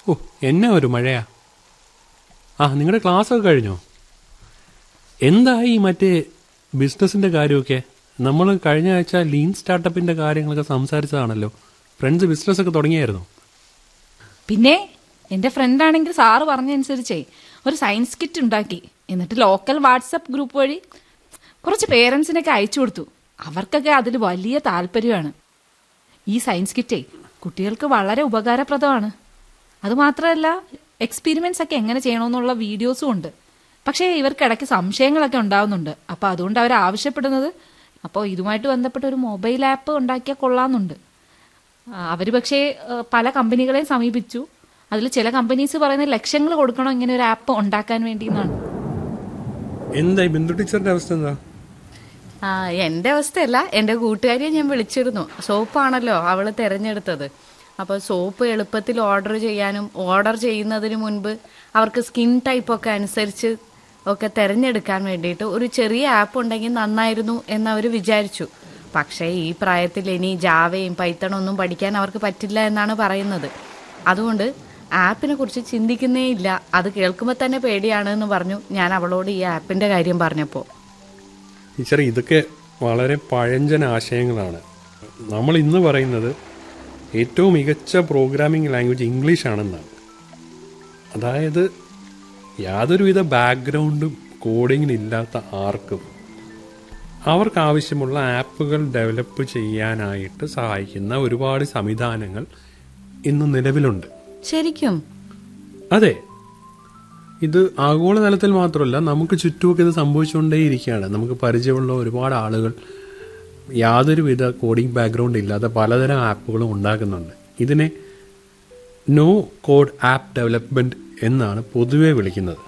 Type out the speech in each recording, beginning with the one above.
ഓ എന്നെ ഒരു മഴയാ ആ നിങ്ങളുടെ ക്ലാസ് ഒക്കെ കഴിഞ്ഞോ എന്തായി മറ്റേ ബിസിനസിന്റെ കാര്യമൊക്കെ നമ്മൾ കഴിഞ്ഞ ആഴ്ച ലീൻ സ്റ്റാർട്ടപ്പിന്റെ കാര്യങ്ങളൊക്കെ സംസാരിച്ചതാണല്ലോ ഫ്രണ്ട്സ് ബിസിനസ് ഒക്കെ തുടങ്ങിയായിരുന്നു പിന്നെ എന്റെ ഫ്രണ്ട് ആണെങ്കിൽ സാറ് പറഞ്ഞനുസരിച്ചേ ഒരു സയൻസ് കിറ്റ് ഉണ്ടാക്കി എന്നിട്ട് ലോക്കൽ വാട്സപ്പ് ഗ്രൂപ്പ് വഴി കുറച്ച് പേരൻസിനൊക്കെ അയച്ചു കൊടുത്തു അവർക്കൊക്കെ അതിൽ വലിയ താല്പര്യമാണ് ഈ സയൻസ് കിറ്റേ കുട്ടികൾക്ക് വളരെ ഉപകാരപ്രദമാണ് അതുമാത്രമല്ല എക്സ്പീരിമെന്റ്സ് ഒക്കെ എങ്ങനെ ചെയ്യണമെന്നുള്ള വീഡിയോസും ഉണ്ട് പക്ഷേ ഇവർക്ക് ഇടയ്ക്ക് സംശയങ്ങളൊക്കെ ഉണ്ടാവുന്നുണ്ട് അപ്പൊ അതുകൊണ്ട് അവർ ആവശ്യപ്പെടുന്നത് അപ്പോൾ ഇതുമായിട്ട് ബന്ധപ്പെട്ട ഒരു മൊബൈൽ ആപ്പ് ഉണ്ടാക്കിയാൽ കൊള്ളാമെന്നുണ്ട് അവർ പക്ഷേ ആ, പല കമ്പനികളെയും സമീപിച്ചു അതിൽ ചില കമ്പനീസ് പറയുന്ന ലക്ഷങ്ങൾ കൊടുക്കണം ഇങ്ങനെ ഒരു ആപ്പ് ഉണ്ടാക്കാൻ വേണ്ടി എന്നാണ് എന്തായി ബിന്ദു ടീച്ചറിന്റെ അവസ്ഥ എന്താ ആ എന്റെ അവസ്ഥയല്ല എന്റെ കൂട്ടുകാരിയെ ഞാൻ വിളിച്ചിരുന്നു സോപ്പാണല്ലോ അവള് തെരഞ്ഞെടുത്തത് അപ്പൊ സോപ്പ് എളുപ്പത്തിൽ ഓർഡർ ചെയ്യാനും ഓർഡർ ചെയ്യുന്നതിന് മുൻപ് അവർക്ക് സ്കിൻ ടൈപ്പ് ഒക്കെ അനുസരിച്ച് ഒക്കെ തെരഞ്ഞെടുക്കാൻ വേണ്ടിയിട്ട് ഒരു ചെറിയ ആപ്പ് ഉണ്ടെങ്കിൽ നന്നായിരുന്നു എന്ന് അവർ വിചാരിച്ചു പക്ഷേ ഈ പ്രായത്തിൽ ഇനി ജാവയും പൈത്തണും ഒന്നും പഠിക്കാൻ അവർക്ക് പറ്റില്ല എന്നാണ് പറയുന്നത് അതുകൊണ്ട് ആപ്പിനെ കുറിച്ച് ചിന്തിക്കുന്നേ ഇല്ല അത് കേൾക്കുമ്പോൾ തന്നെ പേടിയാണ് എന്ന് പറഞ്ഞു ഞാൻ അവളോട് ഈ ആപ്പിന്റെ കാര്യം പറഞ്ഞപ്പോൾ ടീച്ചർ ഇതൊക്കെ വളരെ പഴഞ്ചൻ ആശയങ്ങളാണ് നമ്മൾ ഇന്ന് പറയുന്നത് ഏറ്റവും മികച്ച പ്രോഗ്രാമിംഗ് ലാംഗ്വേജ് ഇംഗ്ലീഷ് ആണെന്നാണ് അതായത് യാതൊരുവിധ ബാക്ക്ഗ്രൗണ്ടും കോഡിങ്ങിനില്ലാത്ത ആർക്കും അവർക്ക് ആവശ്യമുള്ള ആപ്പുകൾ ഡെവലപ്പ് ചെയ്യാനായിട്ട് സഹായിക്കുന്ന ഒരുപാട് സംവിധാനങ്ങൾ ഇന്ന് നിലവിലുണ്ട് ശരിക്കും അതെ ഇത് ആഗോളതലത്തിൽ മാത്രമല്ല നമുക്ക് ചുറ്റുമൊക്കെ ഇത് സംഭവിച്ചുകൊണ്ടേയിരിക്കുകയാണ് നമുക്ക് പരിചയമുള്ള ഒരുപാട് ആളുകൾ യാതൊരുവിധ കോഡിംഗ് ബാക്ക്ഗ്രൗണ്ട് ഇല്ലാതെ പലതരം ആപ്പുകളും ഉണ്ടാക്കുന്നുണ്ട് ഇതിനെ നോ കോഡ് ആപ്പ് ഡെവലപ്മെന്റ് എന്നാണ് പൊതുവെ വിളിക്കുന്നത്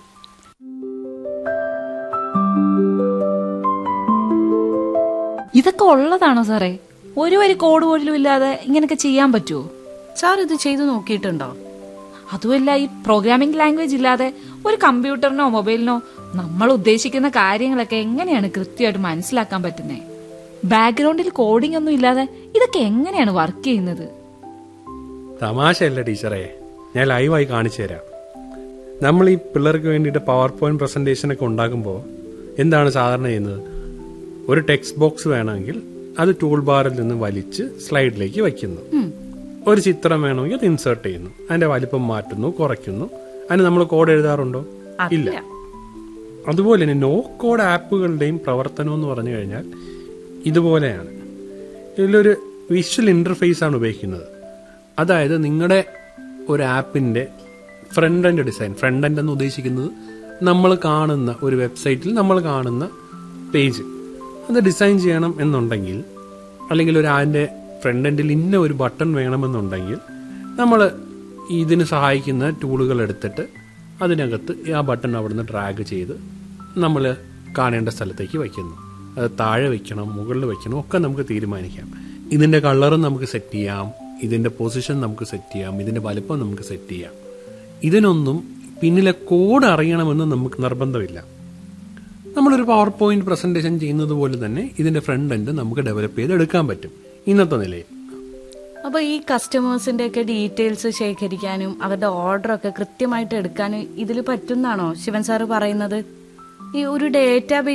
ഇതൊക്കെ ഉള്ളതാണോ സാറേ ഒരു വരി കോഡ് പോലും ഇല്ലാതെ ഇങ്ങനെയൊക്കെ ചെയ്യാൻ പറ്റുമോ സാർ ഇത് ചെയ്തു നോക്കിയിട്ടുണ്ടോ അതുമല്ല ഈ പ്രോഗ്രാമിംഗ് ലാംഗ്വേജ് ഇല്ലാതെ ഒരു കമ്പ്യൂട്ടറിനോ മൊബൈലിനോ നമ്മൾ ഉദ്ദേശിക്കുന്ന കാര്യങ്ങളൊക്കെ എങ്ങനെയാണ് കൃത്യമായിട്ട് മനസ്സിലാക്കാൻ പറ്റുന്നത് ബാക്ക്ഗ്രൗണ്ടിൽ കോഡിംഗ് ഒന്നും ഇല്ലാതെ ഇതൊക്കെ എങ്ങനെയാണ് വർക്ക് ചെയ്യുന്നത് തമാശയല്ല ടീച്ചറെ ഞാൻ ലൈവായി കാണിച്ചു തരാം നമ്മൾ ഈ പിള്ളേർക്ക് വേണ്ടിയിട്ട് പവർ പോയിന്റ് പ്രസന്റേഷൻ ഒക്കെ ഉണ്ടാക്കുമ്പോൾ എന്താണ് സാധാരണ ചെയ്യുന്നത് ഒരു ടെക്സ്റ്റ് ബോക്സ് വേണമെങ്കിൽ അത് ടൂൾ ബാറിൽ നിന്ന് വലിച്ച് സ്ലൈഡിലേക്ക് വയ്ക്കുന്നു ഒരു ചിത്രം വേണമെങ്കിൽ അത് ഇൻസേർട്ട് ചെയ്യുന്നു അതിന്റെ വലിപ്പം മാറ്റുന്നു കുറയ്ക്കുന്നു അതിന് നമ്മൾ കോഡ് എഴുതാറുണ്ടോ ഇല്ല അതുപോലെ തന്നെ നോ കോഡ് ആപ്പുകളുടെയും പ്രവർത്തനം എന്ന് പറഞ്ഞു കഴിഞ്ഞാൽ ഇതുപോലെയാണ് ഇതിലൊരു വിഷ്വൽ ഇന്റർഫേസ് ആണ് ഉപയോഗിക്കുന്നത് അതായത് നിങ്ങളുടെ ഒരു ആപ്പിന്റെ front end design front end എന്ന് ഉദ്ദേശിക്കുന്നത് നമ്മൾ കാണുന്ന ഒരു വെബ്സൈറ്റിൽ നമ്മൾ കാണുന്ന പേജ് അത് ഡിസൈൻ ചെയ്യണം എന്നുണ്ടെങ്കിൽ അല്ലെങ്കിൽ ഒരു അതിന്റെ ഫ്രണ്ട് എൻഡിൽ ഇന്ന ഒരു ബട്ടൺ വേണമെന്നുണ്ടെങ്കിൽ നമ്മൾ ഇതിന് സഹായിക്കുന്ന ടൂളുകൾ എടുത്തിട്ട് അതിനകത്ത് ആ ബട്ടൺ അവിടുന്ന് ഡ്രാഗ് ചെയ്ത് നമ്മൾ കാണേണ്ട സ്ഥലത്തേക്ക് വയ്ക്കുന്നു അത് താഴെ വെക്കണം മുകളിൽ വെക്കണം ഒക്കെ നമുക്ക് തീരുമാനിക്കാം ഇതിന്റെ കളറും നമുക്ക് സെറ്റ് ചെയ്യാം ഇതിന്റെ പൊസിഷൻ നമുക്ക് സെറ്റ് ചെയ്യാം ഇതിന്റെ വലുപ്പം നമുക്ക് സെറ്റ് ചെയ്യാം ഇതിനൊന്നും പിന്നിലെ കോഡ് അറിയണമെന്ന് നമുക്ക് നിർബന്ധമില്ല നമ്മളൊരു പവർ പോയിന്റ് പ്രസന്റേഷൻ ചെയ്യുന്നത് പോലെ തന്നെ ഇതിന്റെ ഫ്രണ്ട് എൻഡ് നമുക്ക് ഡെവലപ്പ് ചെയ്ത് എടുക്കാൻ പറ്റും ഇന്നത്തെ നിലയിൽ അപ്പൊ ഈ കസ്റ്റമേഴ്സിന്റെ ഒക്കെ ഡീറ്റെയിൽസ് ശേഖരിക്കാനും അവരുടെ ഓർഡർ ഒക്കെ കൃത്യമായിട്ട് എടുക്കാനും ഇതിൽ പറ്റുന്നാണോ ശിവൻ സാറ് പറയുന്നത് ഈ ഒരു ഡേറ്റാ